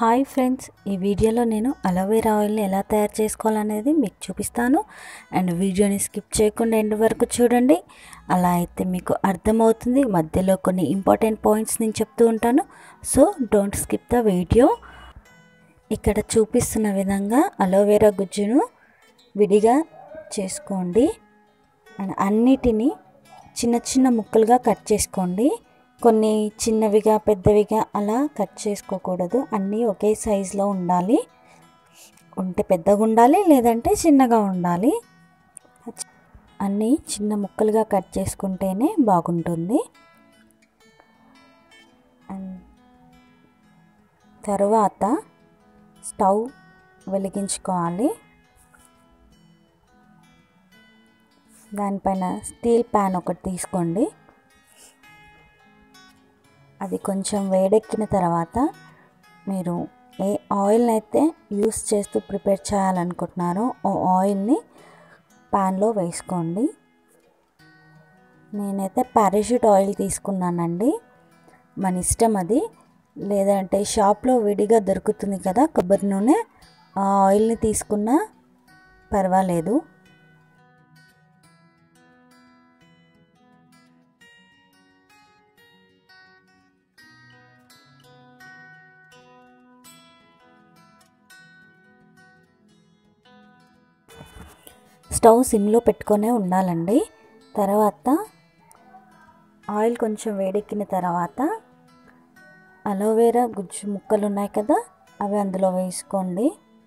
hi friends ఈ వీడియోలో నేను అలోవెరా ఆయిల్ని ఎలా తయారు చేసుకోవాలనేది మీకు చూపిస్తాను అండ్ వీడియోని స్కిప్ చేయకుండా ఎండ్ వరకు చూడండి అలా అయితే మీకు అర్థమవుతుంది మధ్యలో కొన్ని ఇంపార్టెంట్ పాయింట్స్ నేను చెప్తూ ఉంటాను so don't skip the video ఇక్కడ చూపిస్తున్న విధంగా అలోవెరా గుజ్జును విడిగా చేసుకోండి అండ్ అన్నిటినీ చిన్న చిన్న ముక్కలుగా కట్ చేసుకోండి కొన్ని చిన్నవిగా పెద్దవిగా అలా కట్ చేసుకోకూడదు అన్నీ ఒకే సైజులో ఉండాలి ఉంటే పెద్దగా ఉండాలి లేదంటే చిన్నగా ఉండాలి అన్నీ చిన్న ముక్కలుగా కట్ చేసుకుంటేనే బాగుంటుంది అండ్ తర్వాత స్టవ్ వెలిగించుకోవాలి దానిపైన స్టీల్ ప్యాన్ ఒకటి తీసుకోండి అది కొంచెం వేడెక్కిన తర్వాత మీరు ఏ ఆయిల్ని అయితే యూస్ చేస్తూ ప్రిపేర్ చేయాలనుకుంటున్నారో ఆ ఆయిల్ని ప్యాన్లో వేసుకోండి నేనైతే పారాషూట్ ఆయిల్ తీసుకున్నానండి మన ఇష్టం అది లేదంటే షాప్లో విడిగా దొరుకుతుంది కదా కొబ్బరి నూనె ఆ ఆయిల్ని తీసుకున్నా పర్వాలేదు స్టవ్ సిమ్లో పెట్టుకొనే ఉండాలండి తర్వాత ఆయిల్ కొంచెం వేడెక్కిన తర్వాత అలోవెరా గుజ్జు ముక్కలు ఉన్నాయి కదా అవి అందులో వేసుకోండి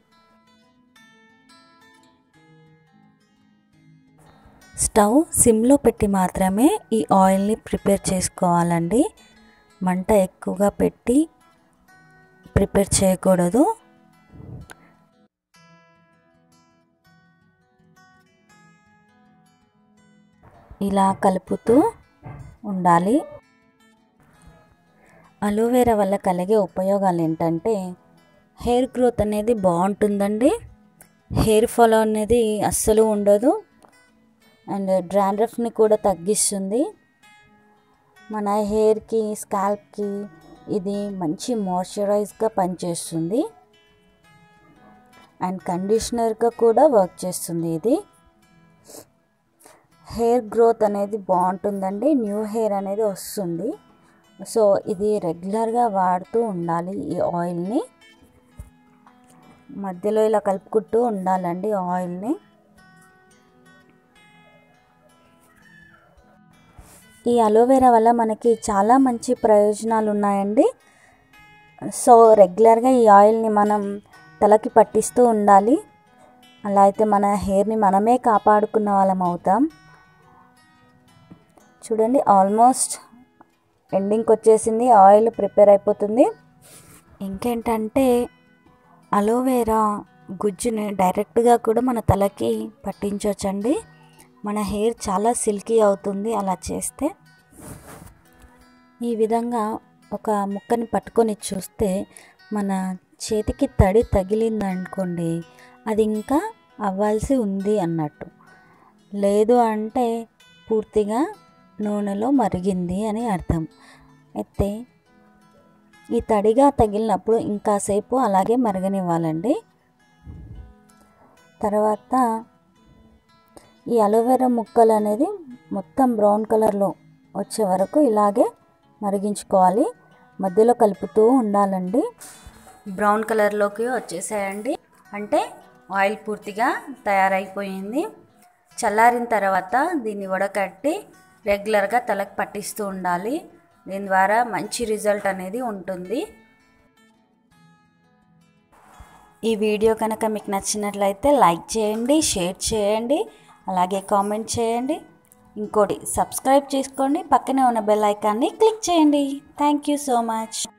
స్టవ్ సిమ్లో పెట్టి మాత్రమే ఈ ఆయిల్ని ప్రిపేర్ చేసుకోవాలండి మంట ఎక్కువగా పెట్టి ప్రిపేర్ చేయకూడదు ఇలా కలుపుతూ ఉండాలి అలోవెరా వల్ల కలిగే ఉపయోగాలు ఏంటంటే హెయిర్ గ్రోత్ అనేది బాగుంటుందండి హెయిర్ ఫాల్ అనేది అస్సలు ఉండదు అండ్ డ్రాండ్రఫ్ని కూడా తగ్గిస్తుంది మన హెయిర్కి స్కాల్ప్కి ఇది మంచి మాయిశ్చరైజ్గా పనిచేస్తుంది అండ్ కండిషనర్గా కూడా వర్క్ చేస్తుంది ఇది హెయిర్ గ్రోత్ అనేది బాగుంటుందండి న్యూ హెయిర్ అనేది వస్తుంది సో ఇది రెగ్యులర్గా వాడుతూ ఉండాలి ఈ ఆయిల్ని మధ్యలో ఇలా కలుపుకుంటూ ఉండాలండి ఆయిల్ని ఈ అలోవెరా వల్ల మనకి చాలా మంచి ప్రయోజనాలు ఉన్నాయండి సో రెగ్యులర్గా ఈ ఆయిల్ని మనం తలకి పట్టిస్తూ ఉండాలి అలా అయితే మన హెయిర్ని మనమే కాపాడుకున్న వాళ్ళం అవుతాం చూడండి ఆల్మోస్ట్ ఎండింగ్కి వచ్చేసింది ఆయిల్ ప్రిపేర్ అయిపోతుంది ఇంకేంటంటే అలోవెరా గుజ్జుని డైరెక్ట్గా కూడా మన తలకి పట్టించవచ్చండి మన హెయిర్ చాలా సిల్కీ అవుతుంది అలా చేస్తే ఈ విధంగా ఒక ముక్కని పట్టుకొని చూస్తే మన చేతికి తడి తగిలిందనుకోండి అది ఇంకా అవ్వాల్సి ఉంది అన్నట్టు లేదు అంటే పూర్తిగా నూనెలో మరిగింది అని అర్థం అయితే ఈ తడిగా తగిలినప్పుడు ఇంకాసేపు అలాగే మరగనివ్వాలండి తర్వాత ఈ అలోవెరా ముక్కలు అనేది మొత్తం బ్రౌన్ కలర్లో వచ్చే వరకు ఇలాగే మరిగించుకోవాలి మధ్యలో కలుపుతూ ఉండాలండి బ్రౌన్ కలర్లోకి వచ్చేసాయండి అంటే ఆయిల్ పూర్తిగా తయారైపోయింది చల్లారిన తర్వాత దీన్ని వడకట్టి రెగ్యులర్గా తలకు పట్టిస్తూ ఉండాలి దీని ద్వారా మంచి రిజల్ట్ అనేది ఉంటుంది ఈ వీడియో కనుక మీకు నచ్చినట్లయితే లైక్ చేయండి షేర్ చేయండి అలాగే కామెంట్ చేయండి ఇంకోటి సబ్స్క్రైబ్ చేసుకోండి పక్కనే ఉన్న బెల్ ఐకాన్ని క్లిక్ చేయండి థ్యాంక్ యూ సో మచ్